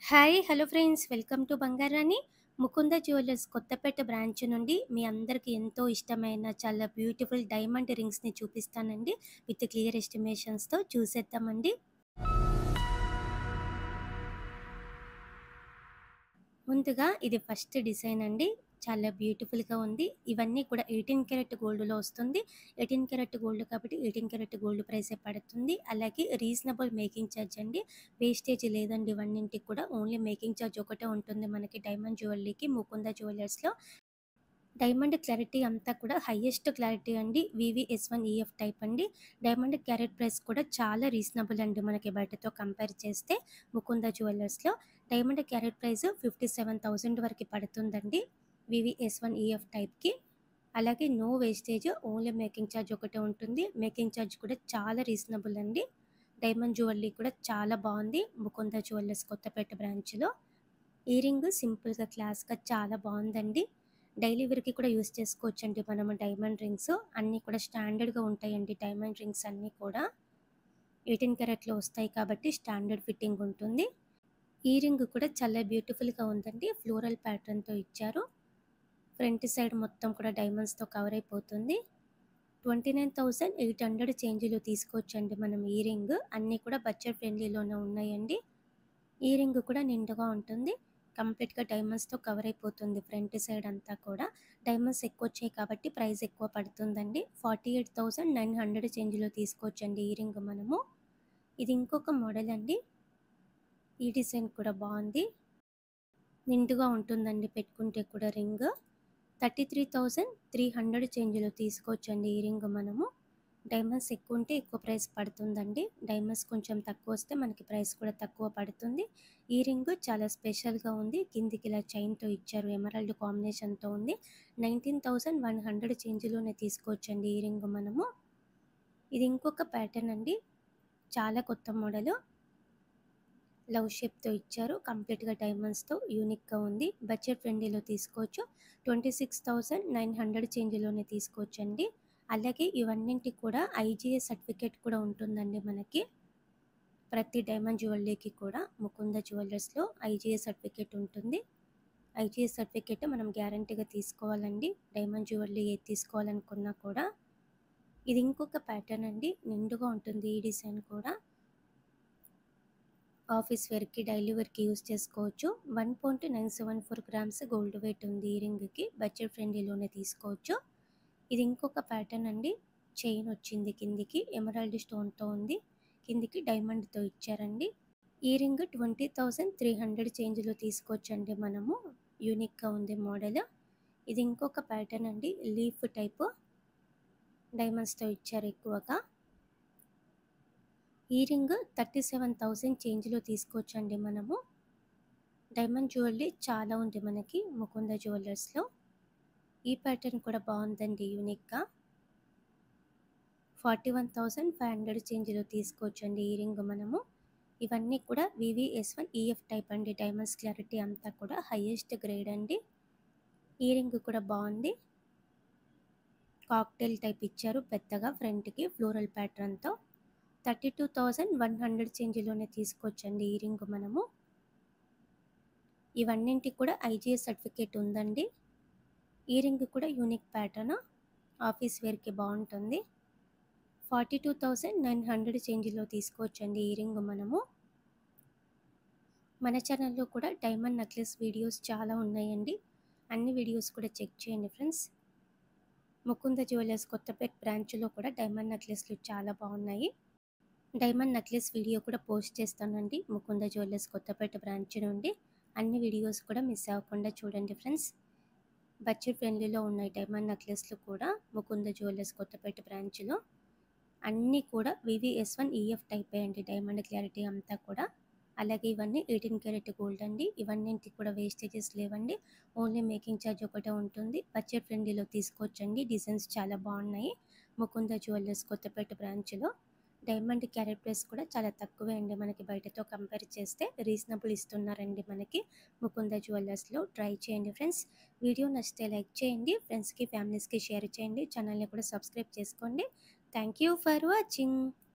Hi! Hello friends. Welcome to Bangarani. Mukunda jewellers Kothapeta branch నుండి మీ అందరికీ ఎంతో ఇష్టమైన చాలా బ్యూటిఫుల్ డైమండ్ రింగ్స్‌ని చూపిస్తానండి. విత్ క్లియర్ ఎస్టిమేషన్స్‌తో చూసేద్దామండి. ముందుగా ఇది ఫస్ట్ డిజైన్ అండి. చాలా బ్యూటిఫుల్‌గా ఉంది. ఇవన్నీ కూడా 18 క్యారెట్ గోల్డ్‌లో వస్తుంది. 18 క్యారెట్ గోల్డ్ కాబట్టి 18 క్యారెట్ గోల్డ్ ప్రైసే పడుతుంది. అలాగే రీజనబుల్ మేకింగ్ ఛార్జ్ అండి. వేస్టేజ్ లేదండి ఇవన్నింటికి కూడా. ఓన్లీ మేకింగ్ ఛార్జ్ ఒకటే ఉంటుంది మనకి డైమండ్ జ్యువెల్లరీకి ముకుంద జ్యువెల్లర్స్‌లో. డైమండ్ క్లారిటీ అంతా కూడా హైయెస్ట్ క్లారిటీ అండి. వీవీఎస్1 ఈఎఫ్ టైప్ అండి. డైమండ్ క్యారెట్ ప్రైస్ కూడా చాలా రీజనబుల్ అండి మనకి బయటతో కంపేర్ చేస్తే ముకుంద జ్యువెల్లర్స్‌లో. డైమండ్ క్యారెట్ ప్రైస్ 57,000 వరకు పడుతుందండి. వీవీఎస్1 ఈఎఫ్ టైప్‌కి. అలాగే no wastage only making charge ఒకటే ఉంటుంది. మేకింగ్ ఛార్జ్ కూడా చాలా రీజనబుల్ అండి. డైమండ్ జ్యువెల్లరీ కూడా చాలా బావుంది. ముకుంద జ్యువెల్లర్స్ కొత్తపేట బ్రాంచ్‌లో. ఇయరింగ్ సింపుల్‌గా క్లాస్‌గా చాలా బావుందండి. డైలీ వేర్‌కి కూడా యూజ్ చేసుకోవచ్చండి మనము డైమండ్ రింగ్స్. అన్నీ కూడా స్టాండర్డ్‌గా ఉంటాయండి డైమండ్ రింగ్స్ అన్నీ కూడా. 18 క్యారెట్‌లో వస్తాయి కాబట్టి స్టాండర్డ్ ఫిట్టింగ్ ఉంటుంది. ఇయరింగ్ కూడా చాలా బ్యూటిఫుల్‌గా ఉందండి. ఫ్లోరల్ ప్యాటర్న్‌తో ఇచ్చారు. ఫ్రంట్ సైడ్ మొత్తం కూడా డైమండ్స్‌తో కవర్ అయిపోతుంది. 29,800 చేంజ్‌లో తీసుకోవచ్చండి మనం ఇయరింగ్. అన్నీ కూడా బడ్జెట్ ఫ్రెండ్లీలోనే ఉన్నాయండి. ఇయరింగ్ కూడా నిండుగా ఉంటుంది. కంప్లీట్‌గా డైమండ్స్‌తో కవర్ అయిపోతుంది ఫ్రంట్ సైడ్ అంతా కూడా. డైమండ్స్ ఎక్కువొచ్చాయి కాబట్టి ప్రైస్ ఎక్కువ పడుతుందండి. 48,900 చేంజ్‌లో తీసుకోవచ్చండి ఇయరింగ్ మనము. ఇది ఇంకొక మోడల్ అండి. ఈ డిజైన్ కూడా బావుంది. నిండుగా ఉంటుందండి పెట్టుకుంటే కూడా రింగ్. 33,300 చేంజ్‌లో తీసుకోవచ్చండి ఇయరింగ్ మనము. డైమండ్స్ ఎక్కువుంటే ఎక్కువ ప్రైస్ పడుతుందండి. డైమండ్స్ కొంచెం తక్కువొస్తే మనకి ప్రైస్ కూడా తక్కువ పడుతుంది. ఇయరింగ్ చాలా స్పెషల్‌గా ఉంది. కిందికి ఇలా చైన్‌తో ఇచ్చారు. ఎమరాల్డ్ కాంబినేషన్‌తో ఉంది. 19,100 చేంజ్‌లోనే తీసుకోవచ్చండి ఇయరింగ్ మనము. ఇది ఇంకొక ప్యాటర్న్ అండి. చాలా కొత్త మోడలు. లవ్ షేప్‌తో ఇచ్చారు. కంప్లీట్‌గా డైమండ్స్‌తో యూనిక్‌గా ఉంది. బడ్జెట్ ఫ్రెండ్లీలో తీసుకోవచ్చు. 26,900 చేంజ్‌లోనే తీసుకోవచ్చండి. అలాగే ఇవన్నింటికి కూడా ఐజీఐ సర్టిఫికేట్ కూడా ఉంటుందండి మనకి. ప్రతి డైమండ్ జ్యువెల్లరీకి కూడా ముకుంద జ్యువెల్లర్స్‌లో ఐజీఐ సర్టిఫికేట్ ఉంటుంది. ఐజీఐ సర్టిఫికేట్ మనం గ్యారంటీగా తీసుకోవాలండి. డైమండ్ జ్యువెల్లరీ ఏది తీసుకోవాలనుకున్నా కూడా. ఇది ఇంకొక ప్యాటర్న్ అండి. నిండుగా ఉంటుంది ఈ డిజైన్ కూడా. ఆఫీస్ వేర్‌కి, డైలీ వేర్‌కి యూజ్ చేసుకోవచ్చు. 1.974 గ్రామ్స్ గోల్డ్ వెయిట్ ఉంది ఇయరింగ్‌కి. బడ్జెట్ ఫ్రెండ్లీలోనే తీసుకోవచ్చు. ఇది ఇంకొక ప్యాటర్న్ అండి. చైన్ వచ్చింది కిందికి. ఎమరాల్డ్ స్టోన్‌తో ఉంది. కిందికి డైమండ్‌తో ఇచ్చారండి. ఇయరింగ్ 20,300 చేంజ్‌లో తీసుకోవచ్చండి మనము. యూనిక్‌గా ఉంది మోడల్. ఇది ఇంకొక ప్యాటర్న్ అండి. Leaf type. డైమండ్స్‌తో ఇచ్చారు ఎక్కువగా. ఇయరింగ్ 37,000 చేంజ్‌లో తీసుకోవచ్చండి మనము. డైమండ్ జ్యువెల్లరీ చాలా ఉంది మనకి ముకుంద జ్యువెల్లర్స్‌లో. ఈ ప్యాటర్న్ కూడా బావుందండి యూనిక్‌గా. 41,500 చేంజ్‌లో తీసుకోవచ్చండి ఇయరింగ్ మనము. ఇవన్నీ కూడా వీవీఎస్1 ఈఎఫ్ టైప్ అండి. డైమండ్స్ క్లారిటీ అంతా కూడా హైయెస్ట్ గ్రేడ్ అండి. ఇయరింగ్ కూడా బావుంది. కాక్టెయిల్ టైప్ ఇచ్చారు పెద్దగా ఫ్రంట్‌కి ఫ్లోరల్ ప్యాటర్న్‌తో. 32,100 చేంజ్‌లోనే తీసుకోవచ్చండి ఇయరింగ్ మనము. ఇవన్నింటికి కూడా ఐజీఐ సర్టిఫికేట్ ఉందండి. ఇయరింగ్ కూడా యూనిక్ ప్యాటర్న్. ఆఫీస్ వేర్‌కి బావుంటుంది. 42,900 చేంజ్‌లో తీసుకోవచ్చండి ఇయరింగ్ మనము. మన ఛానల్‌లో కూడా డైమండ్ నెక్లెస్ వీడియోస్ చాలా ఉన్నాయండి. అన్ని వీడియోస్ కూడా చెక్ చేయండి ఫ్రెండ్స్. ముకుంద జ్యువెల్లర్స్ కొత్తపేట బ్రాంచ్‌లో కూడా డైమండ్ నెక్లెస్‌లు చాలా బావున్నాయి. డైమండ్ నెక్లెస్ వీడియో కూడా పోస్ట్ చేస్తానండి. ముకుంద జ్యువెల్లర్స్ కొత్తపేట బ్రాంచ్ నుండి. అన్ని వీడియోస్ కూడా మిస్ అవ్వకుండా చూడండి ఫ్రెండ్స్. బడ్జెట్ ఫ్రెండ్లీలో ఉన్నాయి డైమండ్ నెక్లెస్‌లు కూడా ముకుంద జ్యువెల్లర్స్ కొత్తపేట బ్రాంచ్‌లో. అన్నీ కూడా వీవీఎస్1 ఈఎఫ్ టైపే అండి డైమండ్ క్లారిటీ అంతా కూడా. అలాగే ఇవన్నీ 18 క్యారెట్ గోల్డ్ అండి. ఇవన్నింటికి కూడా వేస్టేజెస్ లేవండి. ఓన్లీ మేకింగ్ ఛార్జ్ ఒకటే ఉంటుంది. బడ్జెట్ ఫ్రెండ్లీలో తీసుకోవచ్చండి. డిజైన్స్ చాలా బావున్నాయి. ముకుంద జ్యువెల్లర్స్ కొత్తపేట బ్రాంచ్‌లో. డైమండ్ క్యారెట్ ప్రైస్ కూడా చాలా తక్కువే అండి మనకి బయటతో కంపేర్ చేస్తే. రీజనబుల్ ఇస్తున్నారండి మనకి ముకుంద జ్యువెల్లర్స్‌లో. ట్రై చేయండి ఫ్రెండ్స్. వీడియో నచ్చితే లైక్ చేయండి. ఫ్రెండ్స్‌కి, ఫ్యామిలీస్‌కి షేర్ చేయండి. ఛానల్‌ని కూడా సబ్స్క్రైబ్ చేసుకోండి. Thank you for watching.